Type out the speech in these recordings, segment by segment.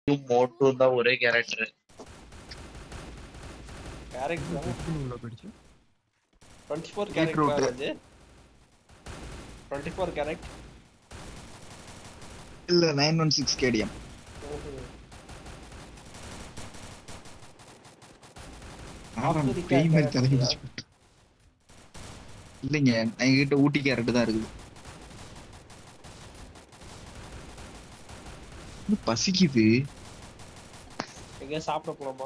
மோட்டு தான் ஒரே கேரக்டர் கேரக்டர் உள்ள போயிடுச்சு டுவெண்ட்டி ஃபோர் Beetroot. கேரக்டர் அது டுவெண்ட்டி ஃபோர் கேரக்ட் இல்ல nine one six KTM Africa பேய் மாதிரி character தலைவிச்சு இல்லைங்க என்கிட்ட ஊட்டி கேரட் தான் இருக்குது இன்னும் பசிக்குது எங்கேயா சாப்பிட போலாமா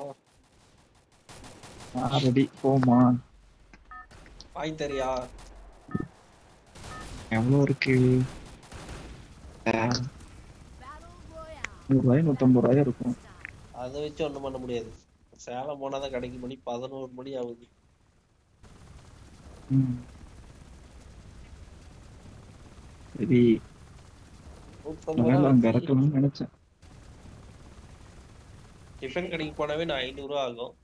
ரெடி போமா வாங்கி தரியா எவ்வளவு இருக்கு அஹ், நூறு ரூபாய் நூத்தம்பது ரூபாய் இருக்கும் அதை வச்சு ஒண்ணும் பண்ண முடியாது சேலம் போனாதான் கடைக்கு மணி பதினோரு மணி ஆகுது ம். சரி நூத்தம்பது அதனால ரூபா அங்க வச்சு இறக்கணும்னு நினைச்சேன் டிஃபன் கடைக்கு போனாவே நான் ஐநூறு ரூபா ஆகும்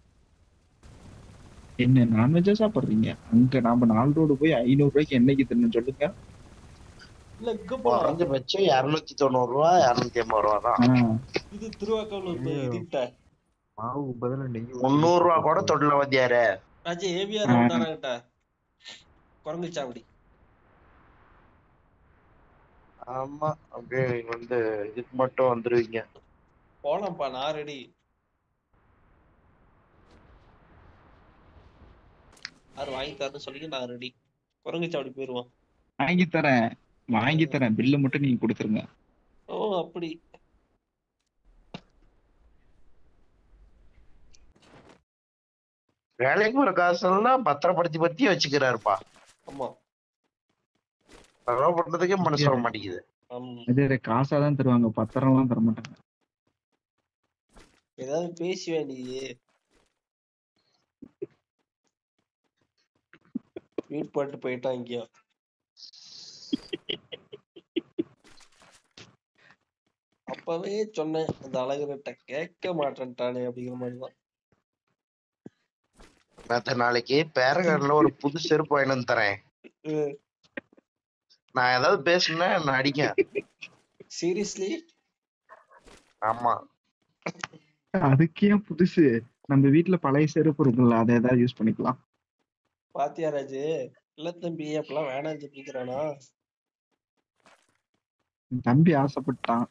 என்ன நான்வெஜ்ஜா சாப்பிடுறீங்க அங்க நாம நாலு ரோடு போய் ஐநூறு ரூபாய்க்கு என்னைக்கு தின்னு சொல்லுங்க இல்ல இங்க போலாம் குறைஞ்சபட்சம் இருநூத்தி தொண்ணூறு ரூபா இருநூத்தி ஐம்பது ரூபா தான் ஆஹ் இது திருவாக்கூர் இதுகிட்ட மாவு பதிலா நெய் முந்நூறு ரூபா கூட தொட்டில வந்தியாரு ராஜி ஏவிஆர் கிட்ட குரங்குச்சாவடி ஆமா அப்படியே நீங்க வந்து இதுக்கு மட்டும் வந்துருவீங்க போலாம்ப்பா நான் ரெடி யாரு வாங்கி தரேன்னு சொல்லி நான் ரெடி குரங்குச்சாவடி போயிருவோம் வாங்கி தரேன் வாங்கி தரேன் பில்லு மட்டும் நீங்க கொடுத்துருங்க ஓ அப்படி வேலைக்கு போற காசெல்லாம் பத்திரப்படுத்தி பத்தி வச்சுக்கிறாருப்பா ஆமா செலவு பண்றதுக்கே மனசு வர மாட்டேங்குது ஆம். இது காசா தான் தருவாங்க பத்திரம் எல்லாம் தர மாட்டாங்க ஏதாவது பேசுவே நீ வீட் போட்டு போயிட்டான் இங்கேயும் அப்பவே சொன்னேன் அந்த அழகுகிட்ட கேட்க மாட்டேன்ட்டானே அப்படிங்கிற மாதிரிதான் மத்த நாளைக்கு பேரகார்ட்ல ஒரு புது செருப்பு வாங்கிட்டு வந்து தரேன் ம். நான் ஏதாவது பேசுனா நான் அடிக்க சீரியஸ்லி ஆமா அதுக்கு ஏன் புதுசு நம்ம வீட்ல பழைய செருப்பு இருக்குல்ல அதை ஏதாவது யூஸ் பண்ணிக்கலாம் பாத்தியா ராஜு இல்ல தம்பி அப்பெல்லாம் வேணாம் சொல்லிக்கிறானா என் தம்பி ஆசைப்பட்டான்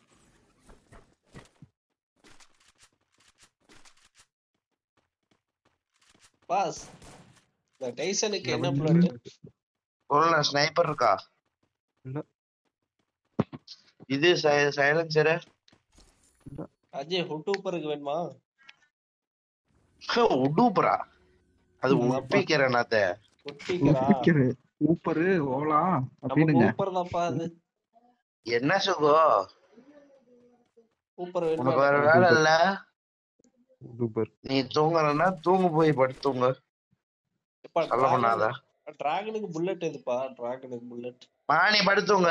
பாஸ் இந்த டைசனுக்கு என்ன பிளாட் சொல்ல ஸ்னைப்பர் இருக்கா இல்ல. இது சைலன்சரு அஜய் ஹுட்டூப்பருக்கு வேணுமா உடூப்பரா அது ம், உப்பிக்கிறேன் நாத்த ஒட்டிக்கிறா சூப்பரு ஓலா நமக்கு அப்படின்னுங்க ஊப்பர் தான்ப்பா அது என்ன சுகோ ஊப்பர் உனக்கு வேற வேணுமா வேலை இல்ல சூப்பர் நீ தூங்கலன்னா தூங்க போய் படுத்து தூங்க சொல்ல பண்ணாத டிராகனுக்கு புல்லட் எதுப்பா டிராகனுக்கு புல்லட் மா நீ படுத்துங்க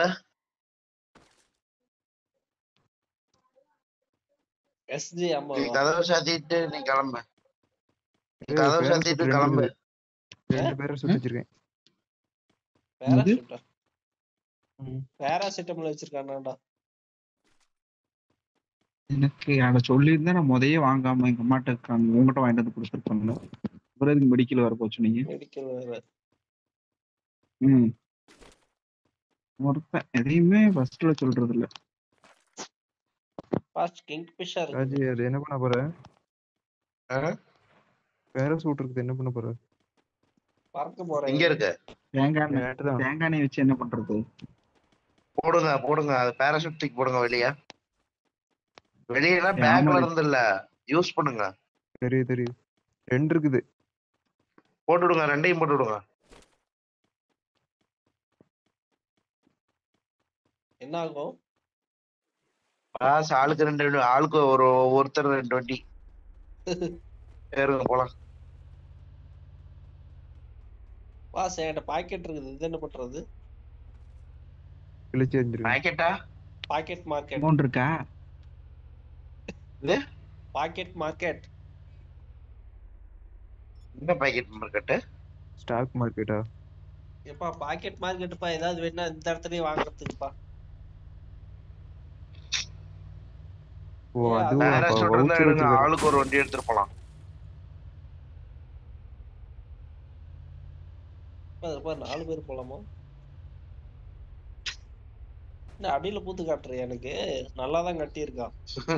எஸ்ஜி ஆமா நீ கதவை சாத்திட்டு நீ கிளம்பு நீ ஏய், கதவை பேரன் சாத்திட்டு சுட்டு கிளம்பு ரெண்டு பேரும் சுட்டு வச்சிருக்கேன் பேராசூட்டா ம். பேராசிட்டமல் வச்சிருக்கானாடா எனக்கு அதை சொல்லியிருந்தா நான் முதையே வாங்காம எங்க அம்மாட்ட இருக்காங்க உங்ககிட்ட வாங்கிட்டு வந்து கொடுத்துருப்பாங்க அப்புறம் எதுக்கு மெடிக்கல் வர போச்சு நீங்க மெடிக்கல் வேற ம் ஒருத்தன் எதையுமே ஃபர்ஸ்ட்ல சொல்றது இல்ல ஃபாஸ்ட் கிங் ஃபிஷர் ராஜி அது என்ன பண்ண போற ஆ? பேராசூட் இருக்குது என்ன பண்ண போற பறக்க போறேன் எங்க இருக்கு தேங்காய் எண்ணெய் நேட்டு தான் தேங்காய் எண்ணெய் வச்சு என்ன பண்றது போடுங்க போடுங்க அது பேராசூட் தூக்கி போடுங்க வெளிய வெளியெல்லாம் ஆமா. பேக்ல இருந்து இல்ல யூஸ் பண்ணுங்க தெரியுது தெரியுது ரெண்டு இருக்குது போட்டு விடுங்க ரெண்டையும் போட்டு விடுங்க என்ன ஆகும் காசு ஆளுக்கு ரெண்டு ரெண்டு ஆளுக்கு ஒரு ஒருத்தர் ரெண்டு வண்டி ஏறுங்க போலாம் பாஸ் என்கிட்ட பாக்கெட் இருக்குது இது என்ன பண்றது கிழிச்சு எறிஞ்சிருக்கேன் பாக்கெட்டா பாக்கெட் மார்க்கெட் அமௌண்ட் இருக்கா பாக்கெட் மார்க்கெட் என்ன பாக்கெட் மார்க்கெட்டு ஸ்டாக் மார்க்கெட்டா எப்பா பாக்கெட் மார்க்கெட்டுப்பா ஏதாவது வேணா இந்த இடத்துலயே வாங்குறதுக்குப்பா ஓ ஏய், அதுவும் அப்ப பேராசூட் இருந்தா voucher எடுங்க வச்சிருக்காரு. ஆளுக்கு ஒரு வண்டி எடுத்துட்டு போலாம் பாரு, பாரு, நாலு பேர் போலாமா என்ன அடியில பூத்து காட்டுறியா எனக்கு நல்லாதான் கட்டியிருக்கான்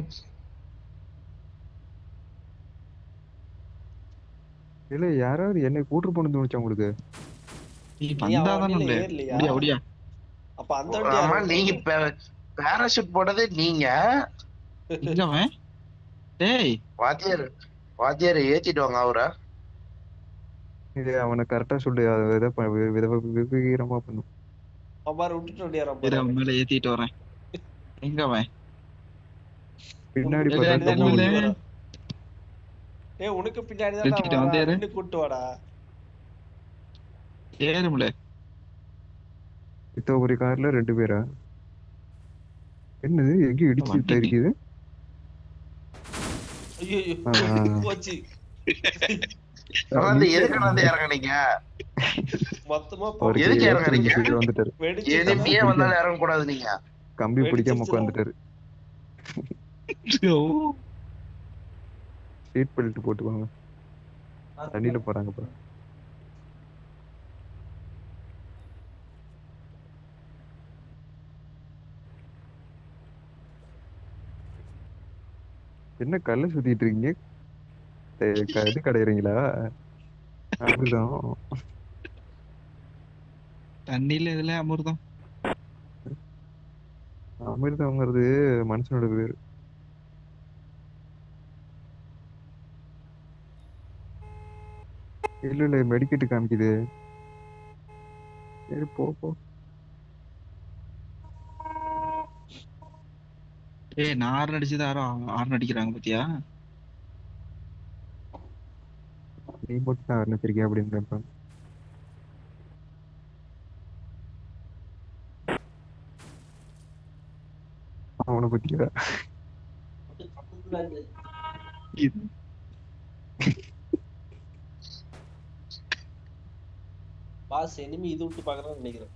இல்ல யாராவது என்னை கூட்டு போன தோணுச்சா உங்களுக்கு நீ நீ அவன் வந்தாதானே வண்டியில உண்டு. ஏறலையா அப்படியா அப்படியா அப்ப அந்த வண்டி ஆமா யாரு நீங்க ஓட்டுறது? பேராசூட் போட்டது நீங்க எங்க அவன் டேய் வாத்தியார் வாத்தியார் ஏத்திட்டு வாங்க அவரை இது அவனை கரெக்டா சொல்லு அதை வித ப- வி- வித விவகீரமா பண்ணும் அவன் பாரு விட்டுட்டு வண்டியாரான் இரு, பாரு அவன் மேல ஏத்திட்டு வரேன் எங்க அவன் பின்னாடி உனக்கு இல்ல, பார்த்தா பின்னாடி இல்ல, தப்பு இல்ல. தான் பண்ணும். வரான். ஏய் உனக்கு பின்னாடி நிறுத்திக்கிட்டு தான் வந்தேரு. நின்னு கூட்டு வாடா ஏறுமுல இத்த ஒரு கார்ல ரெண்டு பேரா என்னது எங்க இடிச்சு வண்டிக்கு. இருக்குது ஐயோ ஆ. போச்சு வந்து எதுக்கு வந்து இறங்குனீங்க மொத்தமா அவருக்கு போட்டு எதுக்கு ஏத்த இறங்குறீங்க? சீக்கிரம் வந்துட்டாரு வெடிச்சு எதுவுமே வந்தாலும் இறங்க கூடாது நீங்க கம்பி பிடிக்காம வெடிச்சிருச்சுடா. உட்காந்துட்டாரு சீட் பெல்ட் போட்டுக்கோங்க தண்ணியில போறாங்க இப்ப என்ன கல்ல சுத்திட்டு இருக்கீங்க ஏய், க- இது கடையிறீங்களா அப்படிதான் தண்ணியில இதுல அமிர்தம் அமிர்தங்கிறது மனுஷனோட பேரு இல்ல இல்ல மெடிக்கெட் காமிக்குது சரி போ போ ஏய் நான் ஆறு அடிச்சது யாரும் ஆறு அடிக்கிறாங்க பாத்தியா நீ மட்டும் தான் வர்ணிச்சிருக்கிய அப்படின்னு கேட்பேன் அவனை பத்தியா இது- பாஸ் எனிமி இது விட்டு பாக்குறான்னு நினைக்கிறேன்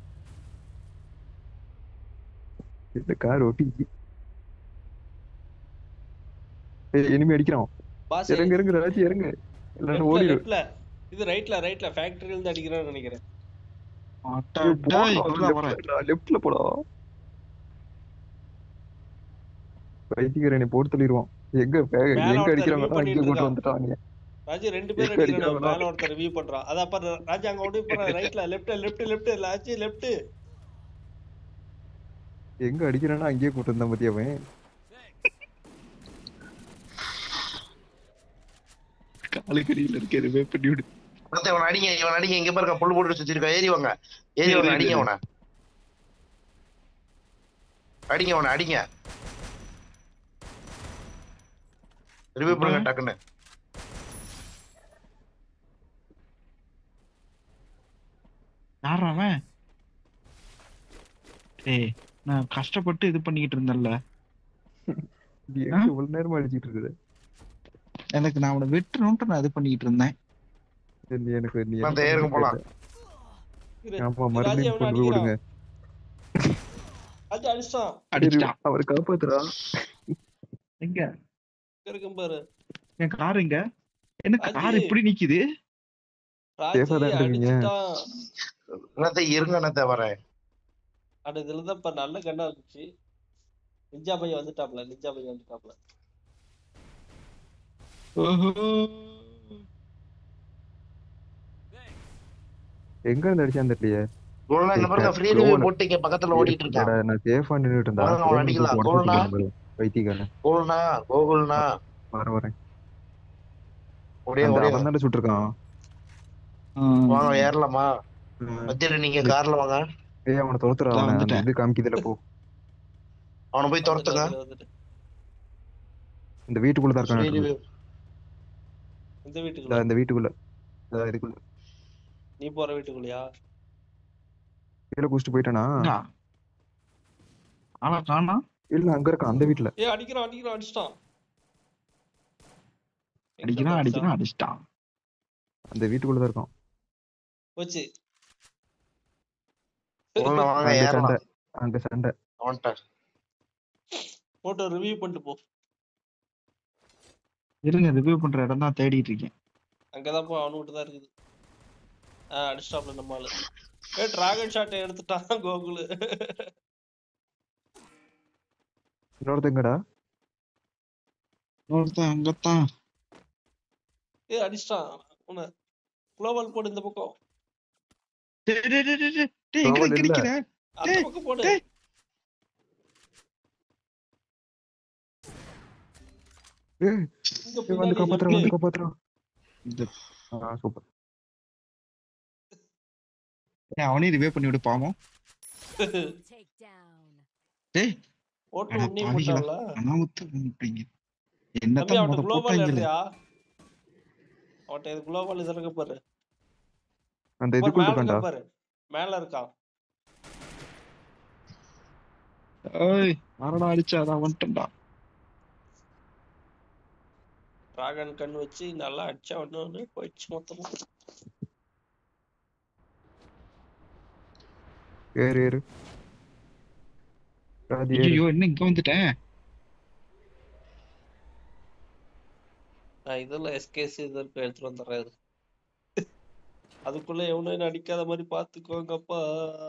இந்த கார் ஓட்டி ஏய் இனிமே அடிக்கிறான் பாஸ் இறங்க இறங்க ராஜி இறங்க இல்லைன்னு லெஃப்ட்ல ஓடிடு லெஃப்ட்ல இது ரைட்ல ரைட்ல ஃபேக்டரியில இருந்து அடிக்கிறான்னு நினைக்கிறேன் அட்டா, டேய், இப்பதான் வரேன். லெஃப்ட்ல போடா வைத்தியரை நீ போட்டு தள்ளிடுவான் எங்க வே- மேல எங்க ஒருத்தன் அடிக்கிறாங்க review அங்கே பண்ணிட்டு போட்டு இருக்கான். வந்துட்டாங்க ராஜு ரெண்டு பேர் எங்க அடிக்கிறாங்க அடிக்கிறாங்களோ? மேல ஒருத்தர் ரிவ்யூ பண்றான் அத அப்ப ராஜு அங்க ஓடி போறான் ரைட்ல left left left Raju left எங்க அடிக்கிறானா அங்கேயே கூட்டு வந்தான் பத்தியா அவன் காலுக்கடியில இருக்க ரிவே பண்ணி விடு ஒருத்தன் இவனை அடிங்க இவன் அடிங்க இங்க பாருங்க புல் போட்டு சுத்திருக்கா ஏறி வாங்க ஏறி வாங்க அடிங்க அவனை அடிங்க அவனை அடிங்க ரிவ்யூ பண்ணுங்க டக்குன்னு யாரா அவன் ஏய் நான் கஷ்டப்பட்டு இது பண்ணிக்கிட்டு இருந்தேன்ல இது எங்க இவ்வளவு நேரமா அடிச்சிட்டு இருக்குது எனக்கு நான் அவனை வெட்டணும்ட்டு நான் இது பண்ணிக்கிட்டு இருந்தேன் சரி, நீ எனக்கு நீ அந்த என்ன ஏறுங்க போலாம். பண்ண ஆமா மறுபடியும் கொண்டு போய் விடுங்க ராஜு அடிச்சான் அடிச்சிட்டான் அவரை காப்பாத்துறா எங்க இருக்கும் பாரு என் கார் எங்க என்ன அஜி. கார் இப்படி நிக்குது ராஜு Safe ஆ தான் இருக்கீங்க. அடிச்சுட்டான் என்னத்த இருங்க என்னத்த வரேன் அட இதுலதான் இப்ப நல்ல கண்ணா இருந்துச்சு நிஞ்சா பையன் வந்துட்டாப்ல நிஞ்சா பையன் வந்துட்டாப்ல ஓஹோ எங்க இருந்து அடிச்சான்னு தெரியலையே கோல்னா இந்த பாருங்க ஃப்ரீ ரிவ்யூ போட்டு இங்க பக்கத்துல ஓடிட்டு இருக்கான் இல்லடா, நான் சேஃபா நின்னுட்டு இருந்தா வாங்க, அவனை அடிக்கலாம். கோல்னா? வைத்தியக்காரன் கோல்னா கோகுல்னா வர வரேன் ஒரே அந்த ஒரே அவன் தானே சுட்டிருக்கான் வாங்க ஏறலாமா மத்தியில நீங்க கார்ல வாங்க ஏய் அவனை துரத்துறா நான் அவனை அந்த வந்துட்டேன். இது காமிக்குதுல போ அவனை போய் துரத்துங்க வந்துட்டு, வந்துட்டு. இந்த வீட்டுக்குள்ள தான் ஃப்ரீ இருக்கான் ரிவ்யூ இந்த வீட்டுக்குள்ள இந்த வீட்டுக்குள்ள இந்த இதுக்குள்ள நீ போற வீட்டுக்குள்ளயா கீழே குடிச்சிட்டு போயிட்டானா ஆனா காணா இல்ல அங்க இருக்கான் அந்த வீட்டுல ஏய் அடிக்கிறான் அடிக்கிறான் அடிச்சிட்டான் அடிக்கிறான் அடிக்கிறான் அடிச்சிட்டான் அந்த வீட்டுக்குள்ள தான் இருக்கான் போச்சு கோல்னா வாங்க அங்க ஏறலாம் சண்டை அங்க சண்டை அவன்கிட்ட போட்டோ ரிவ்யூ பண்ணிட்டு போ இருங்க ரிவ்யூ பண்ற இடம் தான் தேடிட்டு இருக்கேன் அங்கதான் போ அவனுகிட்ட தான் இருக்குது ஆஹ் அடிஸ்டாப்ல நம்ம ஆளு ஏ டிராகன் ஷாட்டை எடுத்துட்டான் கோகுலு இன்னொருத்தங்கடா ஒருத்தன் அங்கத்தான் ஏ அடிச்சிட்டான் உன்னை குளோபல் போடு இந்த பக்கம் டேய், டேய், டேய், டேய், டேய், டேய், எங்க Global இல்ல. கிடைக்கிற அந்த டேய், பக்கம் போடு டேய். ஏய், இங்க ஏய், வந்து பின்னாடி காப்பாத்துறோம் வந்து இருக்கு. காப்பாத்துறோம் இந்த ஆ சூப்பர் டேய், அவனையும் ரிவ்யூ பண்ணி விடு பாவம் Take down. டேய் போட்டு அட உன்னையும் பாவிகளா. போட்டான்ல அனாமத்து பண்ணிட்டீங்க தம்பி என்னத்தான் அவன்கிட்ட முத குளோபால் போட்டாங்கல்ல எடுறியா அவன்கிட்ட இது குளோபால் இது இருக்கு பாரு அந்த பாரு, இதுக்குள்ள மேல இருக்கான்டா இருக்கான் பாரு மேல இருக்கான் ஏய் மரணம் அடிச்சா அதான் வந்துட்டா டிராகன் கண் வச்சு நல்லா அடிச்சா ஒண்ணு ஒண்ணு போயிடுச்சு மொத்தமா ஏறு ஏறு ராஜி ஏறு ஐயோ என்ன இங்க வந்துட்டேன் நான் இதெல்லாம் எஸ்கேஸ் இது இருக்கு எடுத்துட்டு வந்துடுறேன் இரு. அதுக்குள்ள எவனும் என்ன அடிக்காத மாதிரி பாத்துக்கோங்கப்பா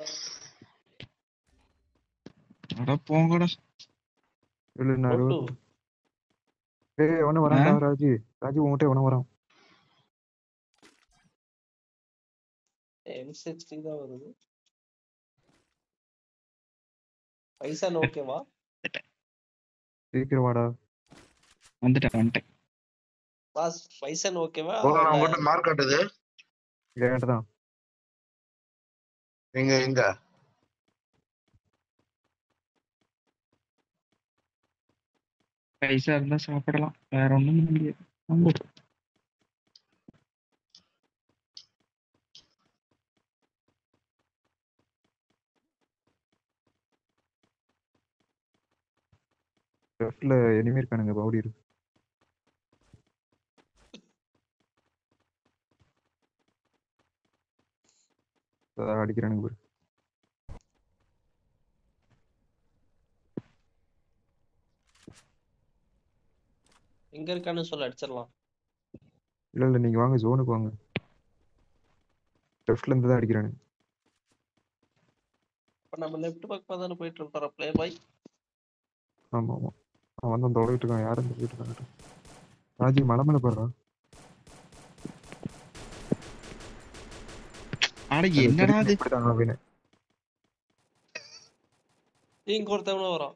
அட போங்கடா இல்ல நான் போட்டு இருபது- ஏய் எவன வரான்டா ராஜி ராஜி உன்கிட்ட எவன வரான் எம் சிக்ஸ்டி தான் வருது பைசா ஓகேவா சீக்கிரம் வாடா வந்துட்டேன் வந்துட்டேன் பாஸ் பைசன் ஓகேவா போதும் நான் உங்ககிட்ட மார்க் காட்டுது என்கிட்ட தான் எங்க எங்க பைசா இருந்தா சாப்பிடலாம் வேற ஒண்ணும் பண்ண முடியாது நம்பு. லெஃப்ட்ல எனிமே இருக்கானுங்க பவுடி இருக்கு அதான் அடிக்கிறானுங்க பாரு எங்க இருக்கான்னு சொல்ல அடிச்சிடலாம் இல்ல இல்ல நீங்க வாங்க ஜோனுக்கு வாங்க லெஃப்ட்ல இருந்து தான் அடிக்கிறானுங்க இப்ப நம்ம லெஃப்ட் பக்கமா தானே போயிட்டு இருக்கோம் ப்ளே பாய் ஆமா ஆமா அவன் வந்து தொலைவிட்டு இருக்கான் யாரும் தொலைவிட்டு இருக்காங்க ராஜி மலை மேல போடுறா அட என்னடா அது இப்படிதான் அப்படின்னு இங்க ஒருத்தவனும் வரான்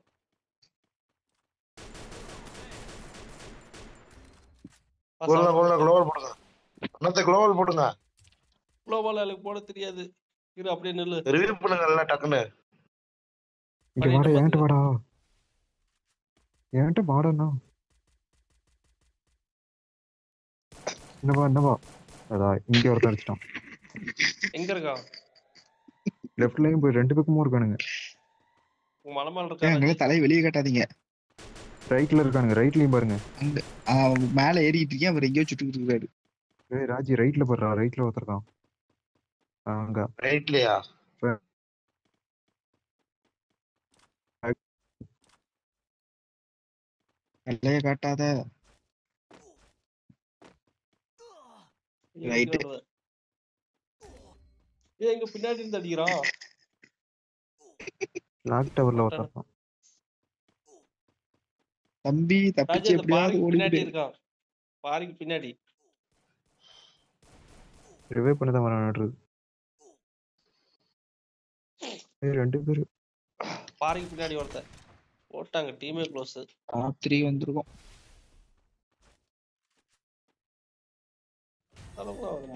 போடுங்க போடுங்க குளோபல் போடுங்க அண்ணாத்த குளோபல் போடுங்க குளோபால் எனக்கு போட தெரியாது இரு அப்படியே நில்லு ரிவீல் பண்ணுங்க நல்லா டக்குன்னு இங்க வாடா பண்ணிட்டு என்கிட்ட வாடா என்கிட்ட வாடண்ணா என்னவா என்னவா அதான் இங்க ஒருத்தன் அடிச்சிட்டான் எங்க இருக்கான் லெஃப்ட்லயும் போய் ரெண்டு பக்கமும் இருக்கானுங்க உங்க மலை மேல ஏன் இருக்கான் அங்கெல்லாம் தலையை வெளியே காட்டாதீங்க ரைட்ல இருக்கானுங்க ரைட்லயும் பாருங்க ஆ, மேல ஏறிட்டு இருக்கேன் அவர் எங்கேயோ சுட்டுக்கிட்டு இருக்காரு ஏய் ராஜி ரைட்ல போடுறா ரைட்ல ஒருத்தருக்கான் அங்க ரைட்லயா தலைய காட்டாத Right. ஏ இங்க பின்னாடி இருந்து அடிக்கிறான் லாக் டவர்ல ஒருத்தருக்கான் தம்பி ராஜா தப்பிச்சு அந்த எப்படியாவது பாறைக்கு பின்னாடி ஓடிட்டு இருக்கான் பாறைக்கு பின்னாடி ரிவே பண்ண தான் வரான் ஏய் ரெண்டு பேரு பாறைக்கு பின்னாடி ஒருத்தன் போட்டாங்க டீமே க்ளோஸ் டாப் த்ரீ வந்திருக்கும் அளவுக்கு வருமா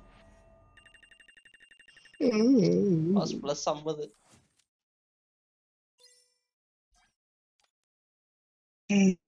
பாஸ் பிளஸ் ஐம்பது ம்.